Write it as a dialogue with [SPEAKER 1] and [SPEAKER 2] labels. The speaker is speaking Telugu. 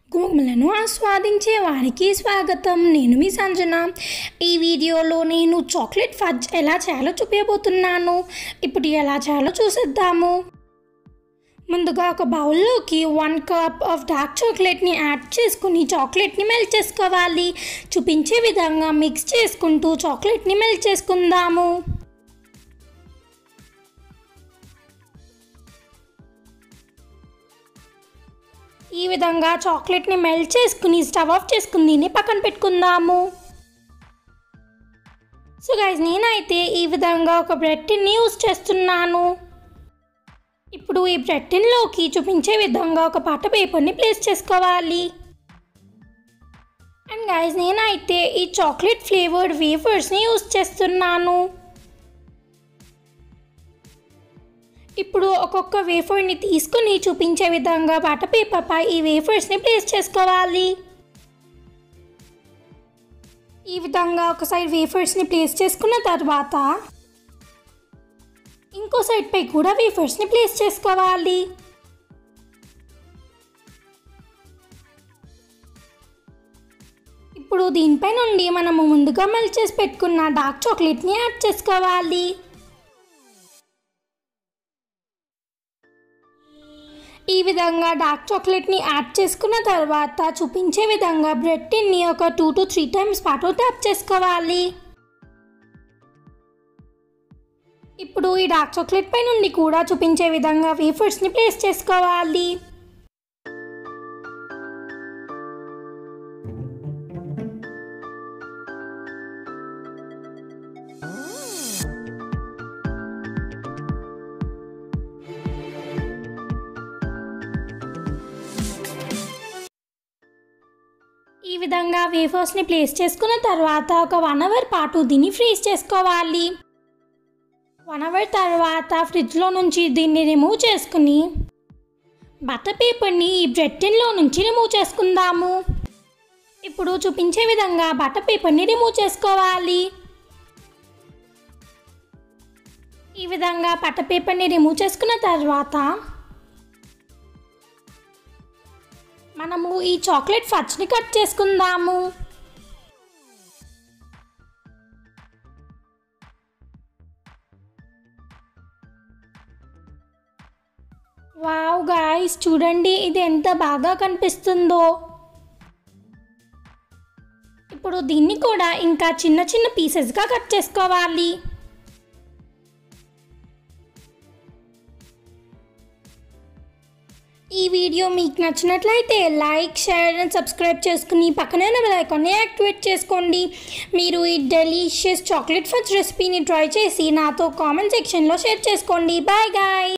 [SPEAKER 1] గుమగుమలను ఆస్వాదించే వారికి స్వాగతం నేను మీ సంజన ఈ వీడియోలో నేను చాక్లెట్ ఫజ్ ఎలా చేయాలో చూపించబోతున్నాను ఇప్పుడు ఎలా చేయాలో చూసేద్దాము ముందుగా ఒక బౌల్లోకి వన్ కప్ ఆఫ్ డార్క్ చాక్లెట్ని యాడ్ చేసుకుని చాక్లెట్ని మెల్ట్ చేసుకోవాలి చూపించే విధంగా మిక్స్ చేసుకుంటూ చాక్లెట్ని మెల్ట్ చేసుకుందాము ఈ విధంగా చాక్లెట్ని మెల్ట్ చేసుకుని స్టవ్ ఆఫ్ చేసుకుని దీన్ని పక్కన పెట్టుకుందాము సో గైజ్ నేనైతే ఈ విధంగా ఒక బ్రెడ్ టిన్ని యూస్ చేస్తున్నాను ఇప్పుడు ఈ బ్రెడ్ టిన్లోకి చూపించే విధంగా ఒక పాట పేపర్ని ప్లేస్ చేసుకోవాలి అండ్ గైజ్ నేనైతే ఈ చాక్లెట్ ఫ్లేవర్డ్ వేఫర్స్ని యూస్ చేస్తున్నాను ఇప్పుడు ఒక్కొక్క వేఫర్ని తీసుకుని చూపించే విధంగా బట్ట పేపర్పై ఈ వేఫర్స్ని ప్లేస్ చేసుకోవాలి ఈ విధంగా ఒక సైడ్ వేఫర్స్ని ప్లేస్ చేసుకున్న తర్వాత ఇంకో సైడ్పై కూడా వేఫర్స్ని ప్లేస్ చేసుకోవాలి ఇప్పుడు దీనిపై నుండి మనము ముందుగా మెల్ట్ చేసి పెట్టుకున్న డార్క్ చాక్లెట్ని యాడ్ చేసుకోవాలి ఈ విధంగా డార్క్ చాక్లెట్ని యాడ్ చేసుకున్న తర్వాత చూపించే విధంగా బ్రెడ్ టిన్ని ఒక టూ టు త్రీ టైమ్స్ పాటు ట్యాప్ చేసుకోవాలి ఇప్పుడు ఈ డార్క్ చాక్లెట్ పై నుండి కూడా చూపించే విధంగా వేఫర్స్ని ప్లేస్ చేసుకోవాలి ఈ విధంగా వేఫర్స్ని ప్లేస్ చేసుకున్న తర్వాత ఒక వన్ అవర్ పాటు దీన్ని ఫ్రీజ్ చేసుకోవాలి వన్ అవర్ తర్వాత ఫ్రిడ్జ్లో నుంచి దీన్ని రిమూవ్ చేసుకుని బటర్ పేపర్ని ఈ బ్రెడ్ టిన్లో నుంచి రిమూవ్ చేసుకుందాము ఇప్పుడు చూపించే విధంగా బటర్ పేపర్ని రిమూవ్ చేసుకోవాలి ఈ విధంగా బటర్ పేపర్ని రిమూవ్ చేసుకున్న తర్వాత మనము ఈ చాక్లెట్ ఫచ్ని కట్ చేసుకుందాము వావ్ గాయస్ చూడండి ఇది ఎంత బాగా కనిపిస్తుందో ఇప్పుడు దీన్ని కూడా ఇంకా చిన్న చిన్న పీసెస్గా కట్ చేసుకోవాలి ఈ వీడియో మీకు నచ్చినట్లయితే లైక్ షేర్ అండ్ సబ్స్క్రైబ్ చేసుకుని పక్కనే ఉన్న బెల్ ఐకాన్ని యాక్టివేట్ చేసుకోండి మీరు ఈ డెలీషియస్ చాక్లెట్ ఫజ్ రెసిపీని ట్రై చేసి నాతో కామెంట్ సెక్షన్లో షేర్ చేసుకోండి బాయ్ గాయ్